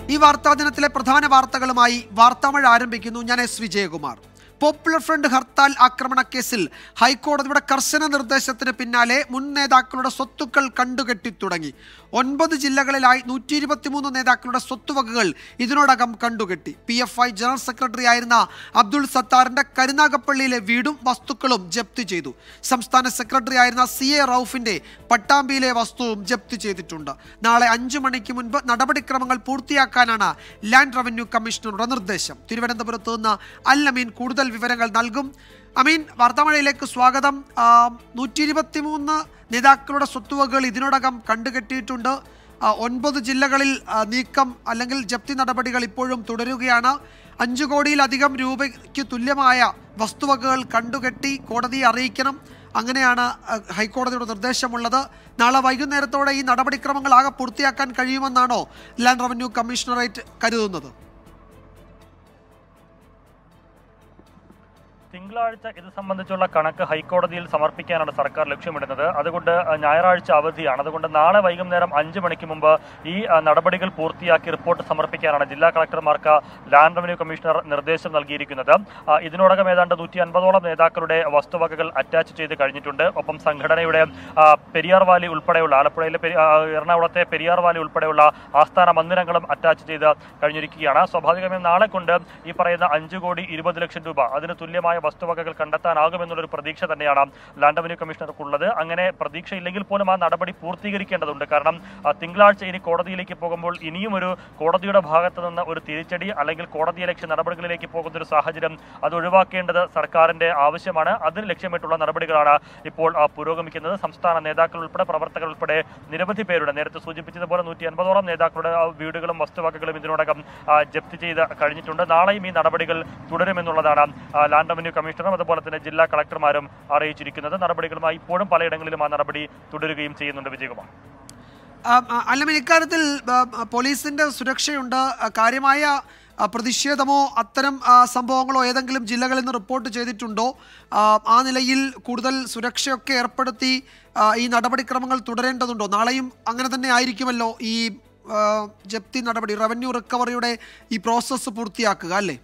ഈ വാർത്താ ദിനത്തിലെ പ്രധാന വാർത്തകളുമായി വാർത്താമഴ ആരംഭിക്കുന്നു ഞാൻ S Vijayakumar popular front hartal ആക്രമണ കേസിൽ ഹൈക്കോടതിയുടെ കർശന നിർദ്ദേശത്തിന് പിന്നാലെ മുൻ നേതാക്കളുടെ സ്വത്തുക്കൾ കണ്ടുകെട്ടി തുടങ്ങി ഒൻപത് ജില്ലകളിലായി നൂറ്റി ഇരുപത്തിമൂന്ന് നേതാക്കളുടെ സ്വത്തുവകകൾ ഇതിനോടകം കണ്ടുകെട്ടി P F I general secretary ആയിരുന്ന അബ്ദുൾ സത്താറിന്റെ കരുനാഗപ്പള്ളിയിലെ വീടും വസ്തുക്കളും ജപ്തി ചെയ്തു സംസ്ഥാന സെക്രട്ടറി ആയിരുന്ന സി എ റൌഫിന്റെ പട്ടാമ്പിയിലെ വസ്തുവും ജപ്തി ചെയ്തിട്ടുണ്ട് നാളെ അഞ്ചു മണിക്ക് മുൻപ് നടപടിക്രമങ്ങൾ പൂർത്തിയാക്കാനാണ് ലാൻഡ് റവന്യൂ കമ്മീഷണറുടെ നിർദ്ദേശം തിരുവനന്തപുരത്ത് നിന്ന് അൽ അമീൻ കൂടുതൽ വിവരങ്ങൾ നൽകും അമീൻ വാർത്താമഴയിലേക്ക് സ്വാഗതം നൂറ്റി ഇരുപത്തിമൂന്ന് നേതാക്കളുടെ സ്വത്തുവകകൾ ഇതിനോടകം കണ്ടുകെട്ടിയിട്ടുണ്ട് ആ, ഒൻപത് ജില്ലകളിൽ ആ, നീക്കം അല്ലെങ്കിൽ ജപ്തി നടപടികൾ ഇപ്പോഴും തുടരുകയാണ് അഞ്ചു കോടിയിലധികം രൂപയ്ക്ക് തുല്യമായ വസ്തുവകകൾ കണ്ടുകെട്ടി കോടതിയെ അറിയിക്കണം അങ്ങനെയാണ് ആ, ഹൈക്കോടതിയുടെ നിർദ്ദേശമുള്ളത് നാളെ വൈകുന്നേരത്തോടെ ഈ നടപടിക്രമങ്ങൾ ആകെ പൂർത്തിയാക്കാൻ കഴിയുമെന്നാണോ ലാൻഡ് റവന്യൂ കമ്മീഷണറേറ്റ് കരുതുന്നത് തിങ്കളാഴ്ച ഇത് സംബന്ധിച്ചുള്ള കണക്ക് ഹൈക്കോടതിയിൽ സമർപ്പിക്കാനാണ് സർക്കാർ ലക്ഷ്യമിടുന്നത് അതുകൊണ്ട് അഹ്, ഞായറാഴ്ച അവധിയാണ് അതുകൊണ്ട് നാളെ വൈകുന്നേരം അഞ്ച് മണിക്ക് മുമ്പ് ഈ അഹ്, നടപടികൾ പൂർത്തിയാക്കി റിപ്പോർട്ട് സമർപ്പിക്കാനാണ് ജില്ലാ കളക്ടർമാർക്ക് ലാൻഡ് റവന്യൂ കമ്മീഷണർ നിർദ്ദേശം നൽകിയിരിക്കുന്നത് അഹ്, ഇതിനോടകം ഏതാണ്ട് നൂറ്റി അൻപതോളം നേതാക്കളുടെ വസ്തുവകകൾ അറ്റാച്ച് ചെയ്ത് കഴിഞ്ഞിട്ടുണ്ട് ഒപ്പം സംഘടനയുടെ അഹ്, പെരിയാർ വാലി ഉൾപ്പെടെയുള്ള ആലപ്പുഴയിലെ പെരി- അഹ്, എറണാകുളത്തെ പെരിയാർ വാലി ഉൾപ്പെടെയുള്ള ആസ്ഥാന മന്ദിരങ്ങളും അറ്റാച്ച് ചെയ്ത് കഴിഞ്ഞിരിക്കുകയാണ് സ്വാഭാവികമായും നാളെ കൊണ്ട് ഈ പറയുന്ന അഞ്ച് കോടി ഇരുപത് ലക്ഷം രൂപ അതിന് തുല്യമായ വസ്തുവകകൾ കണ്ടെത്താനാകുമെന്നുള്ളൊരു പ്രതീക്ഷ തന്നെയാണ് ലാൻഡ് റവന്യൂ കമ്മീഷണർക്കുള്ളത് അങ്ങനെ പ്രതീക്ഷയില്ലെങ്കിൽ പോലും ആ നടപടി പൂർത്തീകരിക്കേണ്ടതുണ്ട് കാരണം ആ, തിങ്കളാഴ്ച ഇനി കോടതിയിലേക്ക് പോകുമ്പോൾ ഇനിയും ഒരു കോടതിയുടെ ഭാഗത്ത് നിന്ന് ഒരു തിരിച്ചടി അല്ലെങ്കിൽ കോടതി ലക്ഷ്യ നടപടികളിലേക്ക് പോകുന്ന ഒരു സാഹചര്യം അത് ഒഴിവാക്കേണ്ടത് സർക്കാരിന്റെ ആവശ്യമാണ് അതിന് ലക്ഷ്യമിട്ടുള്ള നടപടികളാണ് ഇപ്പോൾ ആ, പുരോഗമിക്കുന്നത് സംസ്ഥാന നേതാക്കൾ ഉൾപ്പെടെ പ്രവർത്തകർ ഉൾപ്പെടെ നിരവധി പേരുടെ നേരത്തെ സൂചിപ്പിച്ചതുപോലെ നൂറ്റി അൻപതോളം നേതാക്കളുടെ ആ, വീടുകളും വസ്തുവകകളും ഇതിനോടകം ആ, ജപ്തി ചെയ്ത് കഴിഞ്ഞിട്ടുണ്ട് നാളെയും ഈ നടപടികൾ തുടരുമെന്നുള്ളതാണ് ആ, ലാൻഡ് റവന്യൂ കമ്മീഷണറും അതുപോലെ തന്നെ ജില്ലാ കളക്ടർമാരും അറിയിച്ചിരിക്കുന്നത് നടപടികളുമായി ഇപ്പോഴും പലയിടങ്ങളിലും ആ നടപടി തുടരുകയും ചെയ്യുന്നുണ്ട് വിജയകുമാർ അല്ലമീൻ ഇക്കാര്യത്തിൽ ആ, ആ, പോലീസിന്റെ സുരക്ഷയുണ്ട് ആ, കാര്യമായ ആ, പ്രതിഷേധമോ അത്തരം ആ, സംഭവങ്ങളോ ഏതെങ്കിലും ജില്ലകളിൽ നിന്ന് റിപ്പോർട്ട് ചെയ്തിട്ടുണ്ടോ ആ, ആ നിലയിൽ കൂടുതൽ സുരക്ഷയൊക്കെ ഏർപ്പെടുത്തി ആ, ഈ നടപടിക്രമങ്ങൾ തുടരേണ്ടതുണ്ടോ നാളെയും അങ്ങനെ തന്നെ ആയിരിക്കുമല്ലോ ഈ ആ, ജപ്തി നടപടി റവന്യൂ റിക്കവറിയുടെ ഈ പ്രോസസ്സ് പൂർത്തിയാക്കുക അല്ലേ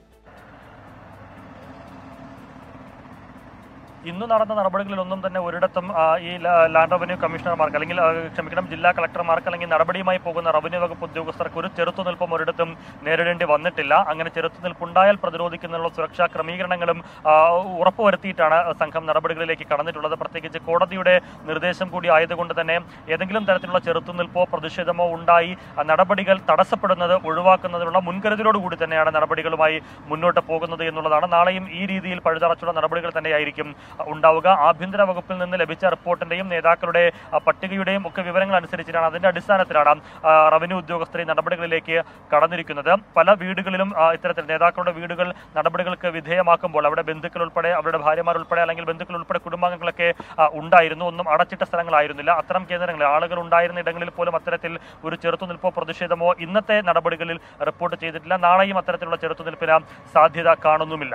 ഇന്ന് നടന്ന നടപടികളിലൊന്നും തന്നെ ഒരിടത്തും ആ, ഈ ല- ലാൻഡ് റവന്യൂ കമ്മീഷണർമാർക്ക് അല്ലെങ്കിൽ ആ, ക്ഷമിക്കണം ജില്ലാ കളക്ടർമാർക്ക് അല്ലെങ്കിൽ നടപടിയുമായി പോകുന്ന റവന്യൂ വകുപ്പ് ഉദ്യോഗസ്ഥർക്ക് ഒരു ചെറുത്തുനിൽപ്പും ഒരിടത്തും നേരിടേണ്ടി വന്നിട്ടില്ല അങ്ങനെ ചെറുത്തുനിൽപ്പുണ്ടായാൽ പ്രതിരോധിക്കുന്നതിനുള്ള സുരക്ഷാ ക്രമീകരണങ്ങളും ആ, ഉറപ്പുവരുത്തിയിട്ടാണ് സംഘം നടപടികളിലേക്ക് കടന്നിട്ടുള്ളത് പ്രത്യേകിച്ച് കോടതിയുടെ നിർദ്ദേശം കൂടി ആയതുകൊണ്ട് തന്നെ ഏതെങ്കിലും തരത്തിലുള്ള ചെറുത്തുനിൽപ്പോ പ്രതിഷേധമോ ഉണ്ടായി ആ നടപടികൾ തടസ്സപ്പെടുന്നത് ഒഴിവാക്കുന്നതിനുള്ള മുൻകരുതലോടുകൂടി തന്നെയാണ് നടപടികളുമായി മുന്നോട്ട് പോകുന്നത് എന്നുള്ളതാണ് നാളെയും ഈ രീതിയിൽ പഴുതടച്ചുള്ള നടപടികൾ തന്നെയായിരിക്കും ഉണ്ടാവുക ആഭ്യന്തര വകുപ്പിൽ നിന്ന് ലഭിച്ച റിപ്പോർട്ടിന്റെയും നേതാക്കളുടെ ആ, പട്ടികയുടെയും ഒക്കെ വിവരങ്ങൾ അനുസരിച്ചിട്ടാണ് അതിന്റെ അടിസ്ഥാനത്തിലാണ് ആ, റവന്യൂ ഉദ്യോഗസ്ഥർ ഈ നടപടികളിലേക്ക് കടന്നിരിക്കുന്നത് പല വീടുകളിലും ആ, ഇത്തരത്തിൽ നേതാക്കളുടെ വീടുകൾ നടപടികൾക്ക് വിധേയമാക്കുമ്പോൾ അവിടെ ബന്ധുക്കൾ ഉൾപ്പെടെ അവരുടെ ഭാര്യമാർ ഉൾപ്പെടെ അല്ലെങ്കിൽ ബന്ധുക്കൾ ഉൾപ്പെടെ കുടുംബാംഗങ്ങളൊക്കെ ആ, ഉണ്ടായിരുന്നു ഒന്നും അടച്ചിട്ട സ്ഥലങ്ങളായിരുന്നില്ല അത്തരം കേന്ദ്രങ്ങളിൽ ആളുകൾ ഉണ്ടായിരുന്ന ഇടങ്ങളിൽ പോലും അത്തരത്തിൽ ഒരു ചെറുത്തുനിൽപ്പോ പ്രതിഷേധമോ ഇന്നത്തെ നടപടികളിൽ റിപ്പോർട്ട് ചെയ്തിട്ടില്ല നാളെയും അത്തരത്തിലുള്ള ചെറുത്തുനിൽപ്പിന് സാധ്യത കാണുന്നുമില്ല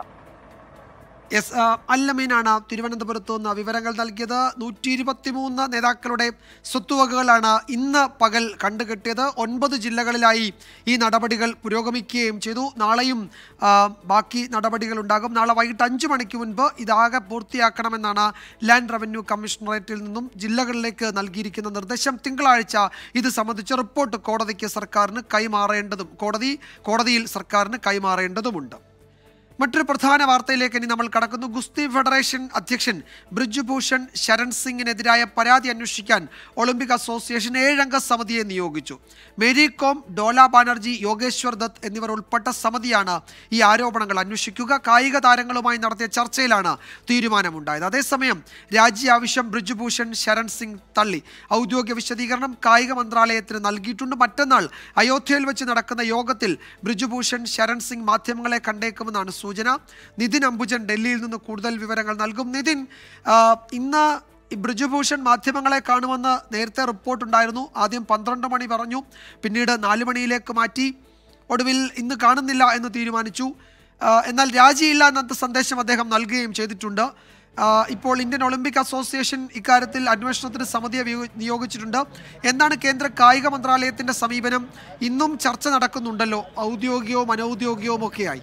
എസ് ആ, അല്ലമീനാണ് തിരുവനന്തപുരത്ത് നിന്ന് വിവരങ്ങൾ നൽകിയത് നൂറ്റി ഇരുപത്തിമൂന്ന് നേതാക്കളുടെ സ്വത്തുവകകളാണ് ഇന്ന് പകൽ കണ്ടുകെട്ടിയത് ഒൻപത് ജില്ലകളിലായി ഈ നടപടികൾ പുരോഗമിക്കുകയും ചെയ്തു നാളെയും ആ, ബാക്കി നടപടികൾ ഉണ്ടാകും നാളെ വൈകിട്ട് അഞ്ച് മണിക്ക് മുൻപ് ഇതാകെ പൂർത്തിയാക്കണമെന്നാണ് ലാൻഡ് റവന്യൂ കമ്മീഷണറേറ്റിൽ നിന്നും ജില്ലകളിലേക്ക് നൽകിയിരിക്കുന്ന നിർദ്ദേശം തിങ്കളാഴ്ച ഇത് സംബന്ധിച്ച റിപ്പോർട്ട് കോടതിക്ക് സർക്കാരിന് കൈമാറേണ്ടതും കോടതി കോടതിയിൽ സർക്കാരിന് കൈമാറേണ്ടതുമുണ്ട് മറ്റൊരു പ്രധാന വാർത്തയിലേക്ക് ഇനി നമ്മൾ കടക്കുന്നു ഗുസ്തി ഫെഡറേഷൻ അധ്യക്ഷൻ ബ്രിജുഭൂഷൺ ശരൺ സിംഗിനെതിരായ പരാതി അന്വേഷിക്കാൻ ഒളിമ്പിക് അസോസിയേഷൻ ഏഴംഗ സമിതിയെ നിയോഗിച്ചു മേരി കോം ഡോല ബാനർജി യോഗേശ്വർ ദത്ത് എന്നിവർ ഉൾപ്പെട്ട സമിതിയാണ് ഈ ആരോപണങ്ങൾ അന്വേഷിക്കുക കായിക താരങ്ങളുമായി നടത്തിയ ചർച്ചയിലാണ് തീരുമാനമുണ്ടായത് അതേസമയം രാജി ആവശ്യം ബ്രിജുഭൂഷൺ ശരൺ സിംഗ് തള്ളി ഔദ്യോഗിക വിശദീകരണം കായിക മന്ത്രാലയത്തിന് നൽകിയിട്ടുണ്ട് മറ്റന്നാൾ അയോധ്യയിൽ വെച്ച് നടക്കുന്ന യോഗത്തിൽ ബ്രിജുഭൂഷൺ ശരൺ സിംഗ് മാധ്യമങ്ങളെ കണ്ടേക്കുമെന്നാണ് സൂചന നിതിൻ അംബുജൻ ഡൽഹിയിൽ നിന്ന് കൂടുതൽ വിവരങ്ങൾ നൽകും നിതിൻ ആ, ഇന്ന് ഈ ബ്രിജുഭൂഷൺ മാധ്യമങ്ങളെ കാണുമെന്ന് നേരത്തെ റിപ്പോർട്ടുണ്ടായിരുന്നു ആദ്യം പന്ത്രണ്ട് മണി പറഞ്ഞു പിന്നീട് നാല് മണിയിലേക്ക് മാറ്റി ഒടുവിൽ ഇന്ന് കാണുന്നില്ല എന്ന് തീരുമാനിച്ചു ആ, എന്നാൽ രാജിയില്ല എന്ന സന്ദേശം അദ്ദേഹം നൽകുകയും ചെയ്തിട്ടുണ്ട് ആ, ഇപ്പോൾ ഇന്ത്യൻ ഒളിമ്പിക് അസോസിയേഷൻ ഇക്കാര്യത്തിൽ അന്വേഷണത്തിന് സമിതിയെ വിയോ- നിയോഗിച്ചിട്ടുണ്ട് എന്താണ് കേന്ദ്ര കായിക മന്ത്രാലയത്തിന്റെ സമീപനം ഇന്നും ചർച്ച നടക്കുന്നുണ്ടല്ലോ ഔദ്യോഗികവും അനൗദ്യോഗികവും ഒക്കെയായി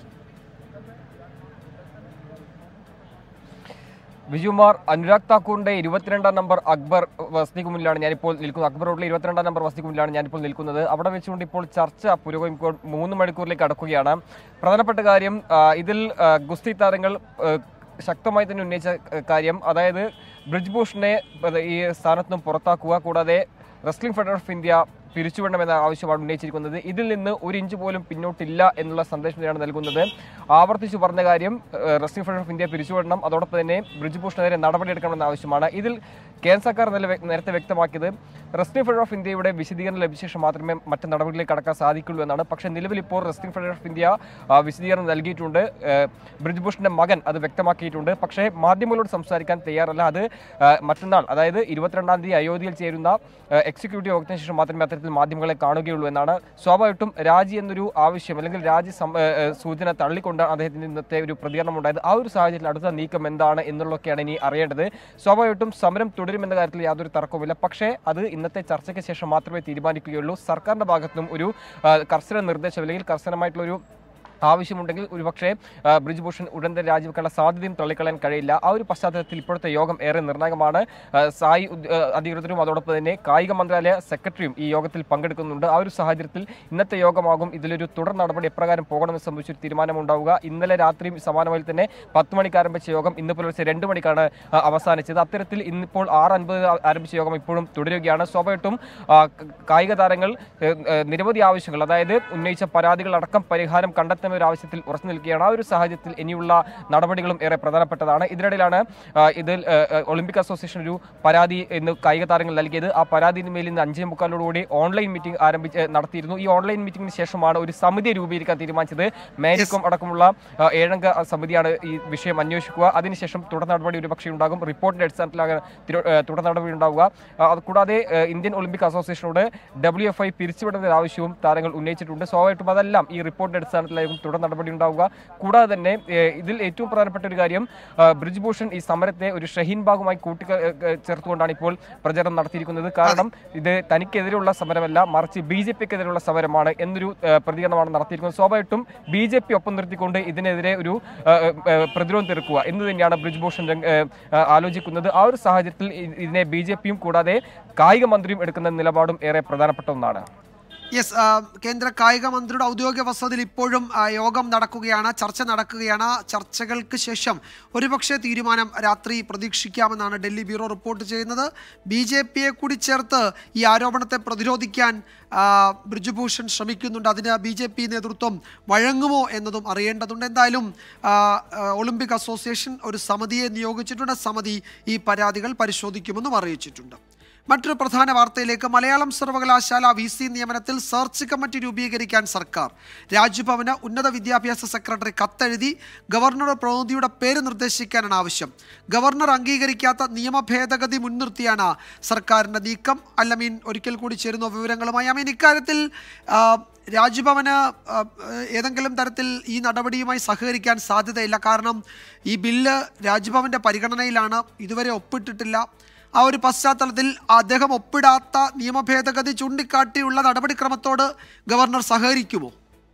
വിജുമാർ അനുരാഗ് താക്കൂറിന്റെ ഇരുപത്തിരണ്ടാം നമ്പർ അക്ബർ വസതിക്ക് മുന്നിലാണ് ഞാനിപ്പോൾ നിൽക്കുന്നത് അക്ബർ റോഡിലെ ഇരുപത്തിരണ്ടാം നമ്പർ വസതിക്ക് മുന്നിലാണ് ഞാനിപ്പോൾ നിൽക്കുന്നത് അവിടെ വെച്ചുകൊണ്ട് ഇപ്പോൾ ചർച്ച പുരോഗമിപ്പോൾ മൂന്ന് മണിക്കൂറിലേക്ക് അടക്കുകയാണ് പ്രധാനപ്പെട്ട കാര്യം ആ, ഇതിൽ ആ, ഗുസ്തി താരങ്ങൾ ആ, ശക്തമായി തന്നെ ഉന്നയിച്ച ആ, കാര്യം അതായത് ബ്രിജ്ഭൂഷണെ അത് ഈ സ്ഥാനത്ത് നിന്നും പുറത്താക്കുക കൂടാതെ റെസ്ലിംഗ് ഫെഡറേഷൻ ഓഫ് ഇന്ത്യ പിരിച്ചുവിടണമെന്ന ആവശ്യമാണ് ഉന്നയിച്ചിരിക്കുന്നത് ഇതിൽ നിന്ന് ഒരു ഇഞ്ച് പോലും പിന്നോട്ടില്ല എന്നുള്ള സന്ദേശം തന്നെയാണ് നൽകുന്നത് ആവർത്തിച്ചു പറഞ്ഞ കാര്യം ഏഹ്, റെസ്ലിംഗ് ഫെഡറേഷൻ ഓഫ് ഇന്ത്യ പിരിച്ചുവിടണം അതോടൊപ്പം തന്നെ ബ്രിജ്ഭൂഷണെതിരെ നടപടിയെടുക്കണമെന്ന ആവശ്യമാണ് ഇതിൽ കേന്ദ്ര സർക്കാർ നില നേരത്തെ വ്യക്തമാക്കിയത് റെസ്ലിംഗ് ഫെഡറേഷൻ ഓഫ് ഇന്ത്യയുടെ വിശദീകരണം ലഭിച്ച ശേഷം മാത്രമേ മറ്റ് നടപടികളിലേക്ക് കടക്കാൻ സാധിക്കുള്ളൂ എന്നാണ് പക്ഷേ നിലവിൽ ഇപ്പോൾ റെസ്ലിംഗ് ഫെഡറേഷൻ ഓഫ് ഇന്ത്യ ആ, വിശദീകരണം നൽകിയിട്ടുണ്ട് ഏഹ്, ബ്രിജ്ഭൂഷന്റെ മകൻ അത് വ്യക്തമാക്കിയിട്ടുണ്ട് പക്ഷേ മാധ്യമങ്ങളോട് സംസാരിക്കാൻ തയ്യാറല്ല അത് ആ, മറ്റന്നാൾ അതായത് ഇരുപത്തിരണ്ടാം തീയതി അയോധ്യയിൽ ചേരുന്ന ആ, എക്സിക്യൂട്ടീവ് യോഗത്തിന് ശേഷം മാത്രമേ അത്തരത്തിൽ മാധ്യമങ്ങളെ കാണുകയുള്ളൂ എന്നാണ് സ്വാഭാവികമായിട്ടും രാജി എന്നൊരു ആവശ്യം അല്ലെങ്കിൽ രാജി സം- ഏ, ഏ, സൂചന തള്ളിക്കൊണ്ടാണ് അദ്ദേഹത്തിന്റെ ഇന്നത്തെ ഒരു പ്രതികരണം ഉണ്ടായത് ആ ഒരു സാഹചര്യത്തിൽ അടുത്ത നീക്കം എന്താണ് എന്നുള്ളതൊക്കെയാണ് ഇനി അറിയേണ്ടത് സ്വാഭാവികമായിട്ടും സമരം തുടരുമെന്ന കാര്യത്തിൽ യാതൊരു തർക്കവുമില്ല പക്ഷേ അത് ഇന്നത്തെ ചർച്ചയ്ക്ക് ശേഷം മാത്രമേ തീരുമാനിക്കുകയുള്ളൂ സർക്കാരിന്റെ ഭാഗത്തുനിന്നും ഒരു ആ, കർശന നിർദ്ദേശം അല്ലെങ്കിൽ കർശനമായിട്ടുള്ള ഒരു ആവശ്യമുണ്ടെങ്കിൽ ഒരുപക്ഷെ ആ, ബ്രിജ്ഭൂഷൺ ഉടൻ തന്നെ രാജിവെക്കാനുള്ള സാധ്യതയും തള്ളിക്കളയാൻ കഴിയില്ല ആ ഒരു പശ്ചാത്തലത്തിൽ ഇപ്പോഴത്തെ യോഗം ഏറെ നിർണായകമാണ് ആ, സായി ഉദ്- ആ, അധികൃതരും അതോടൊപ്പം തന്നെ കായിക മന്ത്രാലയ സെക്രട്ടറിയും ഈ യോഗത്തിൽ പങ്കെടുക്കുന്നുണ്ട് ആ ഒരു സാഹചര്യത്തിൽ ഇന്നത്തെ യോഗമാകും ഇതിലൊരു തുടർ നടപടി എപ്രകാരം പോകണമെന്ന് സംബന്ധിച്ചൊരു തീരുമാനമുണ്ടാവുക ഇന്നലെ രാത്രിയും സമാനമായി തന്നെ പത്ത് മണിക്ക് ആരംഭിച്ച യോഗം ഇന്ന് പുലർച്ചെ രണ്ട് മണിക്കാണ് ആ, അവസാനിച്ചത് അത്തരത്തിൽ ഇന്നിപ്പോൾ ആറ് അൻപത് ആരംഭിച്ച യോഗം ഇപ്പോഴും തുടരുകയാണ് സ്വാഭാവികമായിട്ടും ആ, ക- കായിക താരങ്ങൾ ഏ, ഏ, നിരവധി ആവശ്യങ്ങൾ അതായത് ഉന്നയിച്ച പരാതികൾ അടക്കം പരിഹാരം കണ്ടെത്തുന്ന ഒരു ആവശ്യത്തിൽ ഉറച്ചു നിൽക്കുകയാണ് ആ ഒരു സാഹചര്യത്തിൽ ഇനിയുള്ള നടപടികളും ഏറെ പ്രധാനപ്പെട്ടതാണ് ഇതിനിടയിലാണ് ആ, ഇതിൽ ഏ, ഏ, ഒളിമ്പിക് അസോസിയേഷൻ ഒരു പരാതി ഇന്ന് കായിക താരങ്ങൾ നൽകിയത് ആ പരാതിന് മേൽ ഇന്ന് അഞ്ചേ മുക്കാലോടുകൂടി ഓൺലൈൻ മീറ്റിംഗ് ആരംഭിച്ച് നടത്തിയിരുന്നു ഈ ഓൺലൈൻ മീറ്റിംഗിന് ശേഷമാണ് ഒരു സമിതി രൂപീകരിക്കാൻ തീരുമാനിച്ചത് മേരിക്കും അടക്കമുള്ള ആ, ഏഴംഗ സമിതിയാണ് ഈ വിഷയം അന്വേഷിക്കുക അതിനുശേഷം തുടർ നടപടി ഒരു പക്ഷേ ഉണ്ടാകും റിപ്പോർട്ടിന്റെ അടിസ്ഥാനത്തിലാണ് തിരു- ഏ, തുടർ നടപടി ഉണ്ടാവുക ആ, അത് കൂടാതെ ഏ, ഇന്ത്യൻ ഒളിമ്പിക് അസോസിയേഷനോട് ഡബ്ല്യു എഫ് ഐ പിരിച്ചുവിടുന്ന ആവശ്യവും താരങ്ങൾ ഉന്നയിച്ചിട്ടുണ്ട് സ്വാഭാവികമായിട്ടും അതെല്ലാം ഈ റിപ്പോർട്ടിന്റെ അടിസ്ഥാനത്തിലായിരിക്കും തുടർ നടപടി ഉണ്ടാവുക കൂടാതെ തന്നെ ഏ, ഇതിൽ ഏറ്റവും പ്രധാനപ്പെട്ട ഒരു കാര്യം ആ, ബ്രിജ്ഭൂഷൺ ഈ സമരത്തെ ഒരു ഷഹീൻ ബാഗുമായി കൂട്ടി ചേർത്തുകൊണ്ടാണ് ഇപ്പോൾ പ്രചരണം നടത്തിയിരിക്കുന്നത് കാരണം ഇത് തനിക്കെതിരെയുള്ള സമരമല്ല മറിച്ച് ബി ജെ പിക്കെതിരെയുള്ള സമരമാണ് എന്നൊരു ഏ, പ്രതികരണമാണ് നടത്തിയിരിക്കുന്നത് സ്വാഭാവികമായിട്ടും ബി ജെ പി ഒപ്പം നിർത്തിക്കൊണ്ട് ഇതിനെതിരെ ഒരു ആ, ആ, പ്രതിരോധം തീർക്കുക എന്ന് തന്നെയാണ് ബ്രിജ്ഭൂഷൺ രംഗ- ഏ, ആ, ആലോചിക്കുന്നത് ആ ഒരു സാഹചര്യത്തിൽ ഇ- ഇതിനെ ബി ജെ പിയും കൂടാതെ കായിക മന്ത്രിയും എടുക്കുന്ന നിലപാടും ഏറെ പ്രധാനപ്പെട്ട ഒന്നാണ് യെസ് ആ, കേന്ദ്ര കായിക മന്ത്രിയുടെ ഔദ്യോഗിക വസതിയിൽ ഇപ്പോഴും ആ, യോഗം നടക്കുകയാണ് ചർച്ച നടക്കുകയാണ് ചർച്ചകൾക്ക് ശേഷം ഒരുപക്ഷെ തീരുമാനം രാത്രി പ്രതീക്ഷിക്കാമെന്നാണ് ഡൽഹി ബ്യൂറോ റിപ്പോർട്ട് ചെയ്യുന്നത് ബി ജെ പിയെ കൂടി ചേർത്ത് ഈ ആരോപണത്തെ പ്രതിരോധിക്കാൻ ആ, ബ്രിജുഭൂഷൺ ശ്രമിക്കുന്നുണ്ട് അതിന് ബി ജെ പി നേതൃത്വം വഴങ്ങുമോ എന്നതും അറിയേണ്ടതുണ്ട് എന്തായാലും ആ, ആ, ഒളിമ്പിക് അസോസിയേഷൻ ഒരു സമിതിയെ നിയോഗിച്ചിട്ടുണ്ട് സമിതി ഈ പരാതികൾ പരിശോധിക്കുമെന്നും അറിയിച്ചിട്ടുണ്ട് മറ്റൊരു പ്രധാന വാർത്തയിലേക്ക് മലയാളം സർവകലാശാല വി സി നിയമനത്തിൽ സെർച്ച് കമ്മിറ്റി രൂപീകരിക്കാൻ സർക്കാർ രാജ്ഭവന് ഉന്നത വിദ്യാഭ്യാസ സെക്രട്ടറി കത്തെഴുതി ഗവർണറുടെ പ്രതിനിധിയുടെ പേര് നിർദ്ദേശിക്കാനാണ് ആവശ്യം ഗവർണർ അംഗീകരിക്കാത്ത നിയമ ഭേദഗതി മുൻനിർത്തിയാണ് സർക്കാരിൻ്റെ നീക്കം അല്ലമീൻ ഒരിക്കൽ കൂടി ചേരുന്ന വിവരങ്ങളുമായി അമീൻ ഇക്കാര്യത്തിൽ ആ, രാജ്ഭവന് ആ, ഏതെങ്കിലും തരത്തിൽ ഈ നടപടിയുമായി സഹകരിക്കാൻ സാധ്യതയില്ല കാരണം ഈ ബില്ല് രാജ്ഭവന്റെ പരിഗണനയിലാണ് ഇതുവരെ ഒപ്പിട്ടിട്ടില്ല ആ ഒരു പശ്ചാത്തലത്തിൽ അദ്ദേഹം ഒപ്പിടാത്ത നിയമ ഭേദഗതി ചൂണ്ടിക്കാട്ടിയുള്ള നടപടിക്രമത്തോട് ഗവർണർ സഹകരിക്കുമോ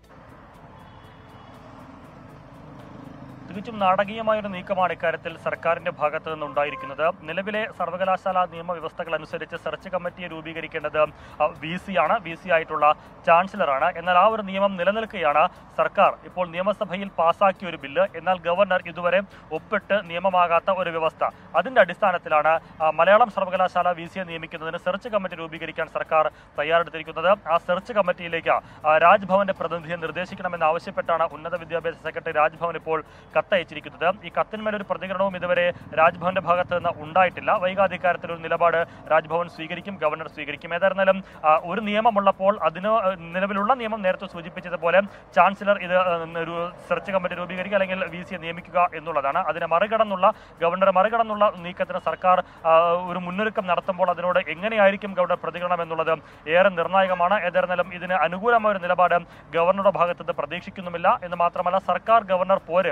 തികച്ചും നാടകീയമായ ഒരു നീക്കമാണ് ഇക്കാര്യത്തിൽ സർക്കാരിന്റെ ഭാഗത്ത് നിന്നുണ്ടായിരിക്കുന്നത് നിലവിലെ സർവകലാശാല നിയമവ്യവസ്ഥകൾ അനുസരിച്ച് സെർച്ച് കമ്മിറ്റിയെ രൂപീകരിക്കേണ്ടത് വി സി ആണ് വി സി ആയിട്ടുള്ള ചാൻസലറാണ് എന്നാൽ ആ ഒരു നിയമം നിലനിൽക്കുകയാണ് സർക്കാർ ഇപ്പോൾ നിയമസഭയിൽ പാസാക്കിയ ഒരു ബില്ല് എന്നാൽ ഗവർണർ ഇതുവരെ ഒപ്പിട്ട് നിയമമാകാത്ത ഒരു വ്യവസ്ഥ അതിന്റെ അടിസ്ഥാനത്തിലാണ് ആ, മലയാളം സർവകലാശാല വി സിയെ നിയമിക്കുന്നതിന് സെർച്ച് കമ്മിറ്റി രൂപീകരിക്കാൻ സർക്കാർ തയ്യാറെടുത്തിരിക്കുന്നത് ആ സെർച്ച് കമ്മിറ്റിയിലേക്ക് ആ, രാജ്ഭവന്റെ പ്രതിനിധിയെ നിർദ്ദേശിക്കണമെന്ന് ആവശ്യപ്പെട്ടാണ് ഉന്നത വിദ്യാഭ്യാസ സെക്രട്ടറി രാജ്ഭവൻ ഇപ്പോൾ കത്തയച്ചിരിക്കുന്നത് ഈ കത്തിന്മേൽ ഒരു പ്രതികരണവും ഇതുവരെ രാജ്ഭവന്റെ ഭാഗത്ത് നിന്ന് ഉണ്ടായിട്ടില്ല വൈകാതെ ഇക്കാര്യത്തിൽ ഒരു നിലപാട് രാജ്ഭവൻ സ്വീകരിക്കും ഗവർണർ സ്വീകരിക്കും ഏതായിരുന്നാലും ആ, ഒരു നിയമമുള്ളപ്പോൾ അതിന് ആ, നിലവിലുള്ള നിയമം നേരത്തെ സൂചിപ്പിച്ചതുപോലെ ചാൻസലർ ഇത് ആ, ഒരു സെർച്ച് കമ്മിറ്റി രൂപീകരിക്കുക അല്ലെങ്കിൽ വി സിയെ നിയമിക്കുക എന്നുള്ളതാണ് അതിനെ മറികടന്നുള്ള ഗവർണറെ മറികടന്നുള്ള നീക്കത്തിന് സർക്കാർ ആ, ഒരു മുന്നൊരുക്കം നടത്തുമ്പോൾ അതിനോട് എങ്ങനെയായിരിക്കും ഗവർണർ പ്രതികരണം എന്നുള്ളത് ഏറെ നിർണായകമാണ് ഏതായിരുന്നാലും ഇതിന് അനുകൂലമായ ഒരു നിലപാട് ഗവർണറുടെ ഭാഗത്ത് നിന്ന് പ്രതീക്ഷിക്കുന്നുമില്ല എന്ന് മാത്രമല്ല സർക്കാർ ഗവർണർ പോര്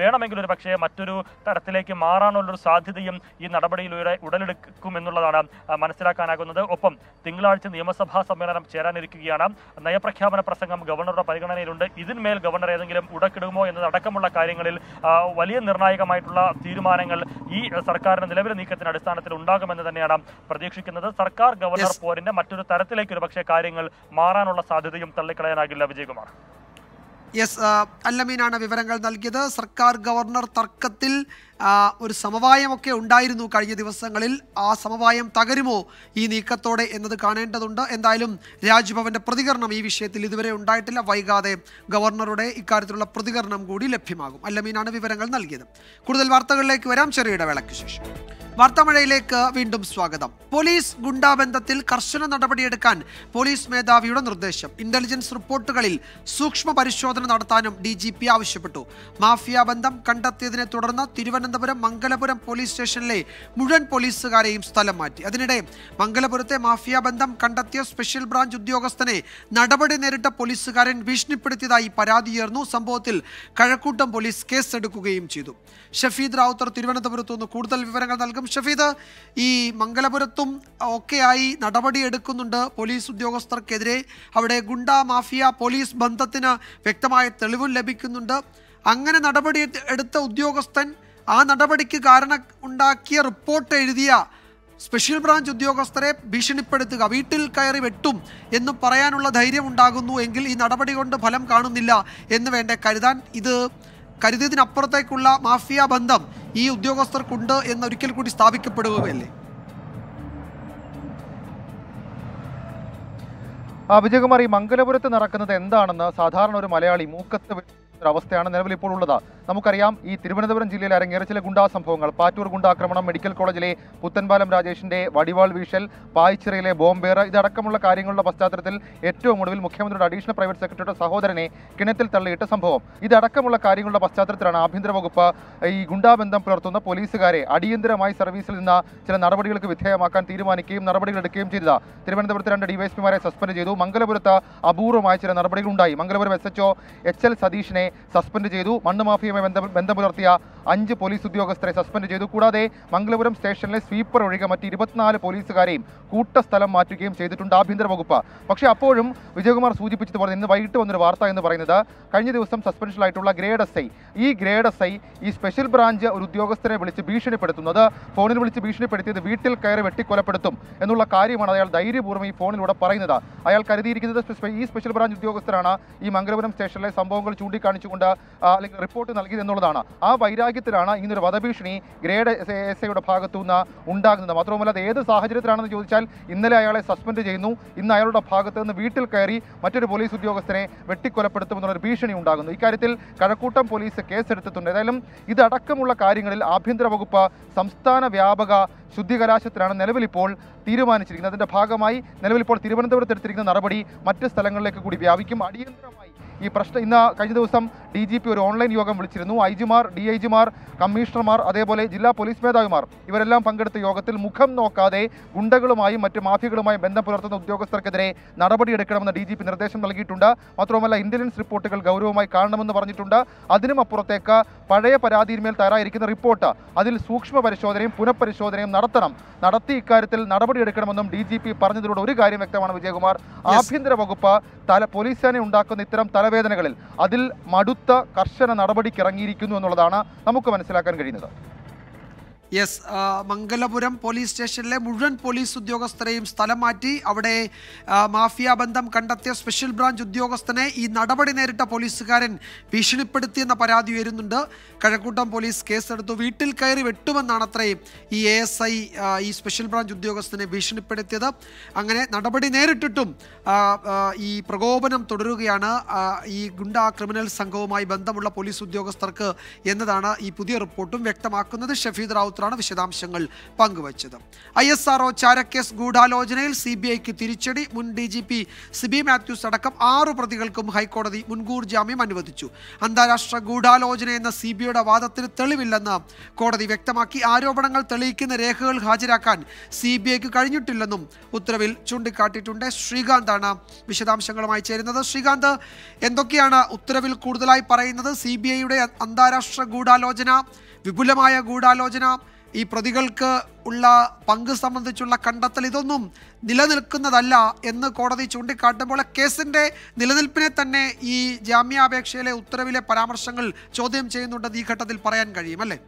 വേണമെങ്കിൽ ഒരു പക്ഷേ മറ്റൊരു തരത്തിലേക്ക് മാറാനുള്ളൊരു സാധ്യതയും ഈ നടപടിയിലൂടെ ഉടലെടുക്കുമെന്നുള്ളതാണ് ആ, മനസ്സിലാക്കാനാകുന്നത് ഒപ്പം തിങ്കളാഴ്ച നിയമസഭാ സമ്മേളനം ചേരാനിരിക്കുകയാണ് നയപ്രഖ്യാപന പ്രസംഗം ഗവർണറുടെ പരിഗണനയിലുണ്ട് ഇതിന്മേൽ ഗവർണർ ഏതെങ്കിലും ഉടക്കിടുമോ എന്നതടക്കമുള്ള കാര്യങ്ങളിൽ ആ, വലിയ നിർണായകമായിട്ടുള്ള തീരുമാനങ്ങൾ ഈ സർക്കാരിന്റെ നിലവിലെ നീക്കത്തിന്റെ അടിസ്ഥാനത്തിൽ ഉണ്ടാകുമെന്ന് തന്നെയാണ് പ്രതീക്ഷിക്കുന്നത് സർക്കാർ ഗവർണർ Yes. പോരിന്റെ മറ്റൊരു തരത്തിലേക്ക് ഒരു പക്ഷേ കാര്യങ്ങൾ മാറാനുള്ള സാധ്യതയും തള്ളിക്കളയാനാകില്ല വിജയകുമാർ യെസ് ആ, അല്ലമീനാണ് വിവരങ്ങൾ നൽകിയത് സർക്കാർ ഗവർണർ തർക്കത്തിൽ ആ, ഒരു സമവായമൊക്കെ ഉണ്ടായിരുന്നു കഴിഞ്ഞ ദിവസങ്ങളിൽ ആ സമവായം തകരുമോ ഈ നീക്കത്തോടെ എന്നത് കാണേണ്ടതുണ്ട് എന്തായാലും രാജ്ഭവന്റെ പ്രതികരണം ഈ വിഷയത്തിൽ ഇതുവരെ ഉണ്ടായിട്ടില്ല വൈകാതെ ഗവർണറുടെ ഇക്കാര്യത്തിലുള്ള പ്രതികരണം കൂടി ലഭ്യമാകും അല്ലമീനാണ് വിവരങ്ങൾ നൽകിയത് കൂടുതൽ വാർത്തകളിലേക്ക് വരാം ചെറിയ ഇടവേളയ്ക്ക് ശേഷം വാർത്താമഴയിലേക്ക് വീണ്ടും സ്വാഗതം പോലീസ് ഗുണ്ടാബന്ധത്തിൽ കർശന നടപടിയെടുക്കാൻ പോലീസ് മേധാവിയുടെ നിർദ്ദേശം ഇന്റലിജൻസ് റിപ്പോർട്ടുകളിൽ സൂക്ഷ്മ പരിശോധന നടത്താനും ഡി ജി പി ആവശ്യപ്പെട്ടു മാഫിയ ബന്ധം കണ്ടെത്തിയതിനെ തുടർന്ന് തിരുവനന്തപുരം മംഗലപുരം പോലീസ് സ്റ്റേഷനിലെ മുഴുവൻ പോലീസുകാരെയും സ്ഥലം മാറ്റി അതിനിടെ മംഗലപുരത്തെ മാഫിയ ബന്ധം കണ്ടെത്തിയ സ്പെഷ്യൽ ബ്രാഞ്ച് ഉദ്യോഗസ്ഥനെ നടപടി നേരിട്ട പോലീസുകാരൻ ഭീഷണിപ്പെടുത്തിയതായി പരാതിയുയർന്നു സംഭവത്തിൽ കഴക്കൂട്ടം പോലീസ് കേസെടുക്കുകയും ചെയ്തു ഷഫീദ് റാവുത്തർ തിരുവനന്തപുരത്ത് നിന്ന് കൂടുതൽ വിവരങ്ങൾ നൽകും ഷഫീദ് ഈ മംഗലപുരത്തും ഒക്കെയായി നടപടി എടുക്കുന്നുണ്ട് പോലീസ് ഉദ്യോഗസ്ഥർക്കെതിരെ അവിടെ ഗുണ്ട മാഫിയ പോലീസ് ബന്ധത്തിന് വ്യക്തമായ തെളിവും ലഭിക്കുന്നുണ്ട് അങ്ങനെ നടപടി എടു- എടുത്ത ഉദ്യോഗസ്ഥൻ ആ നടപടിക്ക് കാരണം ഉണ്ടാക്കിയ റിപ്പോർട്ട് എഴുതിയ സ്പെഷ്യൽ ബ്രാഞ്ച് ഉദ്യോഗസ്ഥരെ ഭീഷണിപ്പെടുത്തുക വീട്ടിൽ കയറി വെട്ടും എന്ന് പറയാനുള്ള ധൈര്യം ഉണ്ടാകുന്നു എങ്കിൽ ഈ നടപടി കൊണ്ട് ഫലം കാണുന്നില്ല എന്ന് വേണ്ടേ കരുതാൻ ഇത് കരുതിയതിനപ്പുറത്തേക്കുള്ള മാഫിയ ബന്ധം ഈ ഉദ്യോഗസ്ഥർക്കുണ്ട് എന്നൊരിക്കൽ കൂടി സ്ഥാപിക്കപ്പെടുകയല്ലേ ആ വിജയകുമാർ ഈ മംഗലപുരത്ത് നടക്കുന്നത് എന്താണെന്ന് സാധാരണ ഒരു മലയാളി മൂക്കത്ത് വീഴുന്ന ഒരു അവസ്ഥയാണ് നിലവിൽ ഇപ്പോൾ ഉള്ളത് നമുക്കറിയാം ഈ തിരുവനന്തപുരം ജില്ലയിൽ അരങ്ങേറിയ ചില ഗുണ്ടാ സംഭവങ്ങൾ പാറ്റൂർ ഗുണ്ടാക്രമണം മെഡിക്കൽ കോളേജിലെ പുത്തൻപാലം രാജേഷിന്റെ വടിവാൾ വീശൽ പായ്ച്ചിറയിലെ ബോംബേറ് ഇതടക്കമുള്ള കാര്യങ്ങളുടെ പശ്ചാത്തലത്തിൽ ഏറ്റവും ഒടുവിൽ മുഖ്യമന്ത്രിയുടെ അഡീഷണൽ പ്രൈവറ്റ് സെക്രട്ടറിയുടെ സഹോദരനെ കിണറ്റിൽ തള്ളിയിട്ട സംഭവം ഇതടക്കമുള്ള കാര്യങ്ങളുടെ പശ്ചാത്തലത്തിലാണ് ആഭ്യന്തര വകുപ്പ് ഈ ഗുണ്ടാബന്ധം പുലർത്തുന്ന പോലീസുകാരെ അടിയന്തരമായി സർവീസിൽ നിന്ന് ചില നടപടികൾക്ക് വിധേയമാക്കാൻ തീരുമാനിക്കുകയും നടപടികൾ എടുക്കുകയും ചെയ്തത് തിരുവനന്തപുരത്ത് രണ്ട് ഡിവൈഎസ്പിമാരെ സസ്പെൻഡ് ചെയ്തു മംഗലപുരത്ത് അപൂർവമായ ചില നടപടികൾ ഉണ്ടായി Mangalapuram S H O H L സതീഷിനെ സസ്പെൻഡ് ചെയ്തു മണ്ണ് മാഫിയുമായി ബന്ധ ബന്ധം പുലർത്തിയ അഞ്ച് പോലീസ് ഉദ്യോഗസ്ഥരെ സസ്പെൻഡ് ചെയ്തു കൂടാതെ മംഗലപുരം സ്റ്റേഷനിലെ സ്വീപ്പർ ഒഴികെ മറ്റ് ഇരുപത്തിനാല് പോലീസുകാരെയും കൂട്ടസ്ഥലം മാറ്റുകയും ചെയ്തിട്ടുണ്ട് ആഭ്യന്തര വകുപ്പ് പക്ഷേ അപ്പോഴും വിജയകുമാർ സൂചിപ്പിച്ചതുപോലെ ഇന്ന് വൈകിട്ട് വന്നൊരു വാർത്ത എന്ന് പറയുന്നത് കഴിഞ്ഞ ദിവസം സസ്പെൻഷനിലായിട്ടുള്ള ഗ്രേഡ് എസ് ഐ ഈ ഗ്രേഡ് എസ് ഐ ഈ സ്പെഷ്യൽ ബ്രാഞ്ച് ഒരു ഉദ്യോഗസ്ഥരെ വിളിച്ച് ഭീഷണിപ്പെടുത്തുന്നത് ഫോണിൽ വിളിച്ച് ഭീഷണിപ്പെടുത്തിയത് വീട്ടിൽ കയറി വെട്ടിക്കൊലപ്പെടുത്തും എന്നുള്ള കാര്യമാണ് അയാൾ ധൈര്യപൂർവ്വം ഈ ഫോണിലൂടെ പറയുന്നത് അയാൾ കരുതിയിരിക്കുന്നത് സ്പെ- ഈ സ്പെഷ്യൽ ബ്രാഞ്ച് ഉദ്യോഗസ്ഥരാണ് ഈ മംഗലപുരം സ്റ്റേഷനിലെ സംഭവങ്ങൾ ചൂണ്ടിക്കാണിച്ചുകൊണ്ട് ആ, അല്ലെങ്കിൽ റിപ്പോർട്ട് നൽകിയത് എന്നുള്ളതാണ് ആ വൈരാഗ്യത്തിലാണ് ഇങ്ങനൊരു വധഭീഷണി ഗ്രേഡ് എസ് ഐയുടെ ഭാഗത്തു നിന്ന് ഉണ്ടാകുന്നത് മാത്രവുമല്ല അത് ഏത് സാഹചര്യത്തിലാണെന്ന് ചോദിച്ചാൽ ഇന്നലെ അയാളെ സസ്പെൻഡ് ചെയ്യുന്നു ഇന്ന് അയാളുടെ ഭാഗത്ത് നിന്ന് വീട്ടിൽ കയറി മറ്റൊരു പോലീസ് ഉദ്യോഗസ്ഥനെ വെട്ടിക്കൊലപ്പെടുത്തുമെന്നുള്ളൊരു ഭീഷണി ഉണ്ടാകുന്നു ഇക്കാര്യത്തിൽ കഴക്കൂട്ടം പോലീസ് കേസെടുത്തിട്ടുണ്ട് ഏതായാലും ഇതടക്കമുള്ള കാര്യങ്ങളിൽ ആഭ്യന്തര വകുപ്പ് സംസ്ഥാന വ്യാപക ശുദ്ധികലാശത്തിലാണ് നിലവിലിപ്പോൾ തീരുമാനിച്ചിരിക്കുന്നത് അതിന്റെ ഭാഗമായി നിലവിലിപ്പോൾ തിരുവനന്തപുരത്ത് എടുത്തിരിക്കുന്ന നടപടി മറ്റ് സ്ഥലങ്ങളിലേക്ക് കൂടി വ്യാപിക്കും അടിയന്തരമായി ഈ പ്രശ്നം ഇന്ന് കഴിഞ്ഞ ദിവസം ഡി ജി പി ഒരു ഓൺലൈൻ യോഗം വിളിച്ചിരുന്നു ഐ ജിമാർ ഡി ഐ ജിമാർ കമ്മീഷണർമാർ അതേപോലെ ജില്ലാ പോലീസ് മേധാവിമാർ ഇവരെല്ലാം പങ്കെടുത്ത യോഗത്തിൽ മുഖം നോക്കാതെ ഗുണ്ടകളുമായും മറ്റ് മാഫിയകളുമായും ബന്ധം പുലർത്തുന്ന ഉദ്യോഗസ്ഥർക്കെതിരെ നടപടിയെടുക്കണമെന്ന് ഡി ജി പി നിർദ്ദേശം നൽകിയിട്ടുണ്ട് മാത്രവുമല്ല ഇന്റലിജൻസ് റിപ്പോർട്ടുകൾ ഗൗരവമായി കാണണമെന്ന് പറഞ്ഞിട്ടുണ്ട് അതിനും അപ്പുറത്തേക്ക് പഴയ പരാതിയിന്മേൽ തയ്യാറായിരിക്കുന്ന റിപ്പോർട്ട് അതിൽ സൂക്ഷ്മ പരിശോധനയും പുനഃപരിശോധനയും നടത്തണം നടത്തി ഇക്കാര്യത്തിൽ നടപടിയെടുക്കണമെന്നും ഡി ജി പി പറഞ്ഞതിലൂടെ ഒരു കാര്യം വ്യക്തമാണ് വിജയകുമാർ ആഭ്യന്തര വകുപ്പ് തല പോലീസ് സേന ഉണ്ടാക്കുന്ന ഇത്തരം തലവേദനകളിൽ അതിൽ മടുത്ത കർശന നടപടിക്ക് ഇറങ്ങിയിരിക്കുന്നു എന്നുള്ളതാണ് നമുക്ക് മനസ്സിലാക്കാൻ കഴിയുന്നത് യെസ് ആ, മംഗലപുരം പോലീസ് സ്റ്റേഷനിലെ മുഴുവൻ പോലീസ് ഉദ്യോഗസ്ഥരെയും സ്ഥലം മാറ്റി അവിടെ ആ, മാഫിയ ബന്ധം കണ്ടെത്തിയ സ്പെഷ്യൽ ബ്രാഞ്ച് ഉദ്യോഗസ്ഥനെ ഈ നടപടി നേരിട്ട പോലീസുകാരൻ ഭീഷണിപ്പെടുത്തിയെന്ന പരാതി ഉയരുന്നുണ്ട് കഴക്കൂട്ടം പോലീസ് കേസെടുത്തു വീട്ടിൽ കയറി വെട്ടുമെന്നാണ് അത്രേ ഈ എ എസ് ഐ ഈ സ്പെഷ്യൽ ബ്രാഞ്ച് ഉദ്യോഗസ്ഥനെ ഭീഷണിപ്പെടുത്തിയത് അങ്ങനെ നടപടി നേരിട്ടിട്ടും ആ, ആ, ഈ പ്രകോപനം തുടരുകയാണ് ആ, ഈ ഗുണ്ട ക്രിമിനൽ സംഘവുമായി ബന്ധമുള്ള പോലീസ് ഉദ്യോഗസ്ഥർക്ക് എന്നതാണ് ഈ പുതിയ റിപ്പോർട്ടും വ്യക്തമാക്കുന്നത് ഷഫീദ് റാവുത്തർ റാവുത്തറാണ് വിശദാംശങ്ങൾ പങ്കുവച്ചത് ഐ എസ് ആർഒ ചാരക്കേസ് ഗൂഢാലോചനയിൽ സി ബി ഐക്ക് തിരിച്ചടി മുൻ D G P Sibi Mathews അടക്കം ആറു പ്രതികൾക്കും ഹൈക്കോടതി മുൻകൂർ ജാമ്യം അനുവദിച്ചു അന്താരാഷ്ട്ര ഗൂഢാലോചന എന്ന സി ബി ഐയുടെ വാദത്തിന് തെളിവില്ലെന്ന് കോടതി വ്യക്തമാക്കി ആരോപണങ്ങൾ തെളിയിക്കുന്ന രേഖകൾ ഹാജരാക്കാൻ സി ബി ഐക്ക് കഴിഞ്ഞിട്ടില്ലെന്നും ഉത്തരവിൽ ചൂണ്ടിക്കാട്ടിയിട്ടുണ്ട് ശ്രീകാന്താണ് വിശദാംശങ്ങളുമായി ചേരുന്നത് ശ്രീകാന്ത് എന്തൊക്കെയാണ് ഉത്തരവിൽ കൂടുതലായി പറയുന്നത് സി ബി ഐയുടെ അന്താരാഷ്ട്ര ഗൂഢാലോചന വിപുലമായ ഗൂഢാലോചന ഈ പ്രതികൾക്ക് ഉള്ള പങ്ക് സംബന്ധിച്ചുള്ള കണ്ടെത്തൽ ഇതൊന്നും നിലനിൽക്കുന്നതല്ല എന്ന് കോടതി ചൂണ്ടിക്കാട്ടുമ്പോൾ കേസിന്റെ നിലനിൽപ്പിനെ തന്നെ ഈ ജാമ്യാപേക്ഷയിലെ ഉത്തരവിലെ പരാമർശങ്ങൾ ചോദ്യം ചെയ്യുന്നുണ്ടെന്ന് ഈ ഘട്ടത്തിൽ പറയാൻ കഴിയും അല്ലേ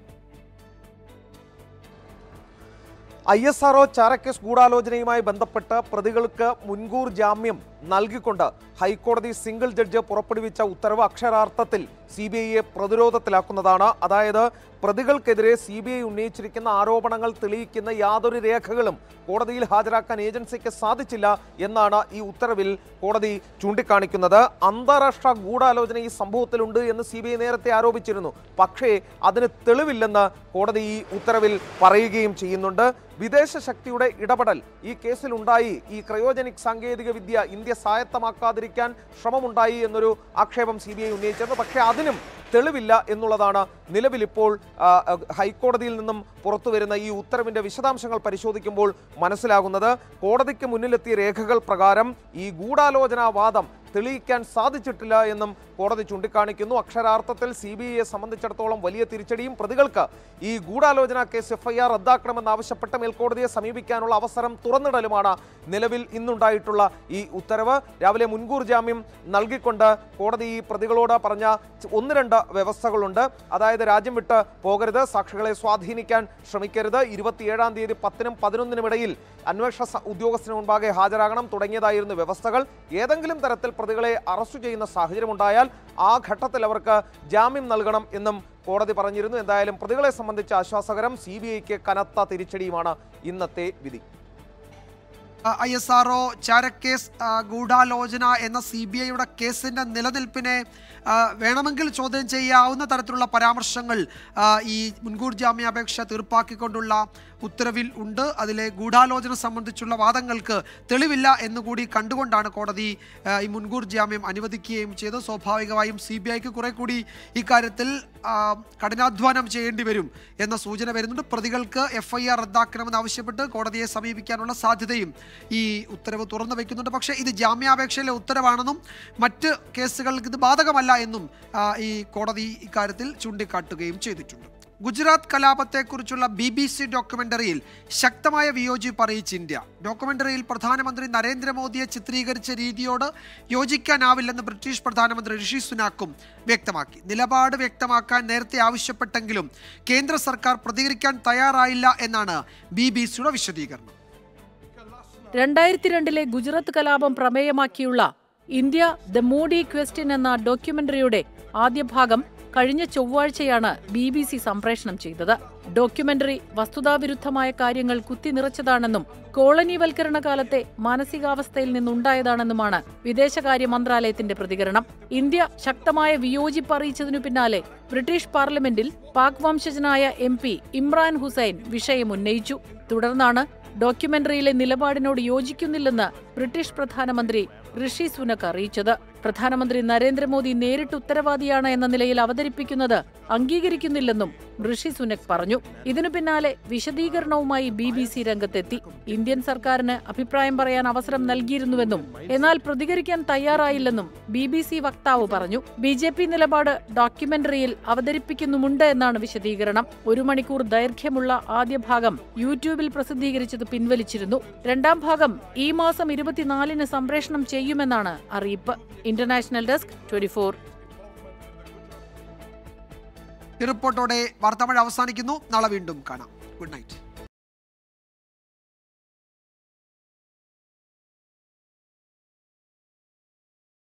ഐ എസ് ആർഒ ചാരക്കേസ് ഗൂഢാലോചനയുമായി ബന്ധപ്പെട്ട് പ്രതികൾക്ക് മുൻകൂർ ജാമ്യം നൽകിക്കൊണ്ട് ഹൈക്കോടതി സിംഗിൾ ജഡ്ജ് പുറപ്പെടുവിച്ച ഉത്തരവ് അക്ഷരാർത്ഥത്തിൽ സി ബി ഐയെ പ്രതിരോധത്തിലാക്കുന്നതാണ് അതായത് പ്രതികൾക്കെതിരെ സി ബി ഐ ഉന്നയിച്ചിരിക്കുന്ന ആരോപണങ്ങൾ തെളിയിക്കുന്ന യാതൊരു രേഖകളും കോടതിയിൽ ഹാജരാക്കാൻ ഏജൻസിക്ക് സാധിച്ചില്ല എന്നാണ് ഈ ഉത്തരവിൽ കോടതി ചൂണ്ടിക്കാണിക്കുന്നത് അന്താരാഷ്ട്ര ഗൂഢാലോചന ഈ സംഭവത്തിലുണ്ട് എന്ന് സി ബി ഐ നേരത്തെ ആരോപിച്ചിരുന്നു പക്ഷേ അതിന് തെളിവില്ലെന്ന് കോടതി ഈ ഉത്തരവിൽ പറയുകയും ചെയ്യുന്നുണ്ട് വിദേശ ശക്തിയുടെ ഇടപെടൽ ഈ കേസിലുണ്ടായി ഈ ക്രയോജനിക് സാങ്കേതിക വിദ്യ ഇന്ത്യ സ്വായത്തമാക്കാതിരിക്കാൻ ശ്രമമുണ്ടായി എന്നൊരു ആക്ഷേപം സി ബി ഐ ഉന്നയിച്ചിരുന്നു പക്ഷേ അതിനും തെളിവില്ല എന്നുള്ളതാണ് നിലവിലിപ്പോൾ ആ, ആ, ഹൈക്കോടതിയിൽ നിന്നും പുറത്തു വരുന്ന ഈ ഉത്തരവിന്റെ വിശദാംശങ്ങൾ പരിശോധിക്കുമ്പോൾ മനസ്സിലാകുന്നത് കോടതിക്ക് മുന്നിലെത്തിയ രേഖകൾ പ്രകാരം ഈ ഗൂഢാലോചനാ വാദം തെളിയിക്കാൻ സാധിച്ചിട്ടില്ല എന്നും കോടതി ചൂണ്ടിക്കാണിക്കുന്നു അക്ഷരാർത്ഥത്തിൽ സി ബി ഐയെ സംബന്ധിച്ചിടത്തോളം വലിയ തിരിച്ചടിയും പ്രതികൾക്ക് ഈ ഗൂഢാലോചന കേസ് എഫ്ഐആർ റദ്ദാക്കണമെന്നാവശ്യപ്പെട്ട് മേൽക്കോടതിയെ സമീപിക്കാനുള്ള അവസരം തുറന്നിടലുമാണ് നിലവിൽ ഇന്നുണ്ടായിട്ടുള്ള ഈ ഉത്തരവ് രാവിലെ മുൻകൂർ ജാമ്യം നൽകിക്കൊണ്ട് കോടതി ഈ പ്രതികളോട് പറഞ്ഞ ച- ഒന്ന് രണ്ട് വ്യവസ്ഥകളുണ്ട് അതായത് രാജ്യം വിട്ട് പോകരുത് സാക്ഷികളെ സ്വാധീനിക്കാൻ ശ്രമിക്കരുത് ഇരുപത്തിയേഴാം തീയതി പത്തിനും പതിനൊന്നിനും ഇടയിൽ അന്വേഷണ സ- ഉദ്യോഗസ്ഥന് മുൻപാകെ ഹാജരാകണം തുടങ്ങിയതായിരുന്നു വ്യവസ്ഥകൾ ഏതെങ്കിലും തരത്തിൽ പ്രതികളെ അറസ്റ്റ് ചെയ്യുന്ന സാഹചര്യമുണ്ടായാൽ ആ ഘട്ടത്തിൽ അവർക്ക് ജാമ്യം നൽകണം എന്നും കോടതി പറഞ്ഞിരുന്നു എന്തായാലും പ്രതികളെ സംബന്ധിച്ച് ആശ്വാസകരം സി ബി ഐക്ക് കനത്ത തിരിച്ചടിയുമാണ് ഇന്നത്തെ വിധി ഐ എസ് ആർ ഒ ചാരക്കേസ് ആ, ഗൂഢാലോചന എന്ന സി ബി ഐയുടെ കേസിന്റെ നിലനിൽപ്പിനെ ആ, വേണമെങ്കിൽ ചോദ്യം ചെയ്യാവുന്ന തരത്തിലുള്ള പരാമർശങ്ങൾ ആ, ഈ മുൻകൂർ ജാമ്യാപേക്ഷ തീർപ്പാക്കിക്കൊണ്ടുള്ള ഉത്തരവിൽ ഉണ്ട് അതിലെ ഗൂഢാലോചന സംബന്ധിച്ചുള്ള വാദങ്ങൾക്ക് തെളിവില്ല എന്നുകൂടി കണ്ടുകൊണ്ടാണ് കോടതി ആ, ഈ മുൻകൂർ ജാമ്യം അനുവദിക്കുകയും ചെയ്തത് സ്വാഭാവികമായും സി ബി ഐക്ക് കുറെ കൂടി ഇക്കാര്യത്തിൽ ആ, കഠിനാധ്വാനം ചെയ്യേണ്ടി വരും എന്ന സൂചന വരുന്നുണ്ട് പ്രതികൾക്ക് എഫ് ഐ ആർ റദ്ദാക്കണമെന്ന് ആവശ്യപ്പെട്ട് കോടതിയെ സമീപിക്കാനുള്ള സാധ്യതയും ഈ ഉത്തരവ് തുറന്നു വയ്ക്കുന്നുണ്ട് പക്ഷേ ഇത് ജാമ്യാപേക്ഷയിലെ ഉത്തരവാണെന്നും മറ്റ് കേസുകൾക്ക് ഇത് ബാധകമല്ല എന്നും ആ, ഈ കോടതി ഇക്കാര്യത്തിൽ ചൂണ്ടിക്കാട്ടുകയും ചെയ്തിട്ടുണ്ട് ഗുജറാത്ത് കലാപത്തെക്കുറിച്ചുള്ള ബി ബി സി ഡോക്യുമെന്ററിയിൽ ശക്തമായ വിയോജിപ്പ് അറിയിച്ച് ഇന്ത്യ ഡോക്യുമെന്ററിയിൽ പ്രധാനമന്ത്രി നരേന്ദ്രമോദിയെ ചിത്രീകരിച്ച രീതിയോട് യോജിക്കാനാവില്ലെന്ന് ബ്രിട്ടീഷ് പ്രധാനമന്ത്രി ഋഷി സുനാക്കും വ്യക്തമാക്കി നിലപാട് വ്യക്തമാക്കാൻ നേരത്തെ ആവശ്യപ്പെട്ടെങ്കിലും കേന്ദ്ര സർക്കാർ പ്രതികരിക്കാൻ തയ്യാറായില്ല എന്നാണ് ബി ബി സിയുടെ വിശദീകരണം രണ്ടായിരത്തി രണ്ടിലെ ഗുജറാത്ത് കലാപം പ്രമേയമാക്കിയുള്ള ഇന്ത്യ ദ മോഡി ക്വസ്റ്റ്യൻ എന്ന ഡോക്യുമെന്ററിയുടെ ആദ്യ ഭാഗം കഴിഞ്ഞ ചൊവ്വാഴ്ചയാണ് ബി ബി സി സംപ്രേഷണം ചെയ്തത് ഡോക്യുമെന്ററി വസ്തുതാവിരുദ്ധമായ കാര്യങ്ങൾ കുത്തിനിറച്ചതാണെന്നും കോളനിവൽക്കരണ കാലത്തെ മാനസികാവസ്ഥയിൽ നിന്നുണ്ടായതാണെന്നുമാണ് വിദേശകാര്യ മന്ത്രാലയത്തിന്റെ പ്രതികരണം ഇന്ത്യ ശക്തമായ വിയോജിപ്പ് അറിയിച്ചതിനു പിന്നാലെ ബ്രിട്ടീഷ് പാർലമെന്റിൽ പാക് വംശജനായ എം പി ഇമ്രാൻ ഹുസൈൻ വിഷയം ഉന്നയിച്ചു തുടർന്നാണ് ഡോക്യുമെന്ററിയിലെ നിലപാടിനോട് യോജിക്കുന്നില്ലെന്ന് ബ്രിട്ടീഷ് പ്രധാനമന്ത്രി ഋഷി സുനക് അറിയിച്ചത് പ്രധാനമന്ത്രി നരേന്ദ്രമോദി നേരിട്ട് ഉത്തരവാദിയാണ് എന്ന നിലയിൽ അവതരിപ്പിക്കുന്നത് അംഗീകരിക്കുന്നില്ലെന്നും ഋഷി സുനക് പറഞ്ഞു ഇതിനു പിന്നാലെ വിശദീകരണവുമായി ബി ബി സി രംഗത്തെത്തി ഇന്ത്യൻ സർക്കാരിന് അഭിപ്രായം പറയാൻ അവസരം നൽകിയിരുന്നുവെന്നും എന്നാൽ പ്രതികരിക്കാൻ തയ്യാറായില്ലെന്നും ബി ബി സി വക്താവ് പറഞ്ഞു ബി ജെ പി നിലപാട് ഡോക്യുമെന്ററിയിൽ അവതരിപ്പിക്കുന്നുമുണ്ട് എന്നാണ് വിശദീകരണം ഒരു മണിക്കൂർ ദൈർഘ്യമുള്ള ആദ്യ ഭാഗം യൂട്യൂബിൽ പ്രസിദ്ധീകരിച്ചത് പിൻവലിച്ചിരുന്നു രണ്ടാം ഭാഗം ഈ മാസം ഇരുപത്തിനാലിന് സംപ്രേഷണം ചെയ്യുമെന്നാണ് അറിയിപ്പ് ഇന്റർനാഷണൽ ഡെസ്ക് ട്വന്റി ഫോർ ഈ റിപ്പോർട്ടോടെ വാർത്താമഴ അവസാനിക്കുന്നു നാളെ വീണ്ടും കാണാം ഗുഡ് നൈറ്റ്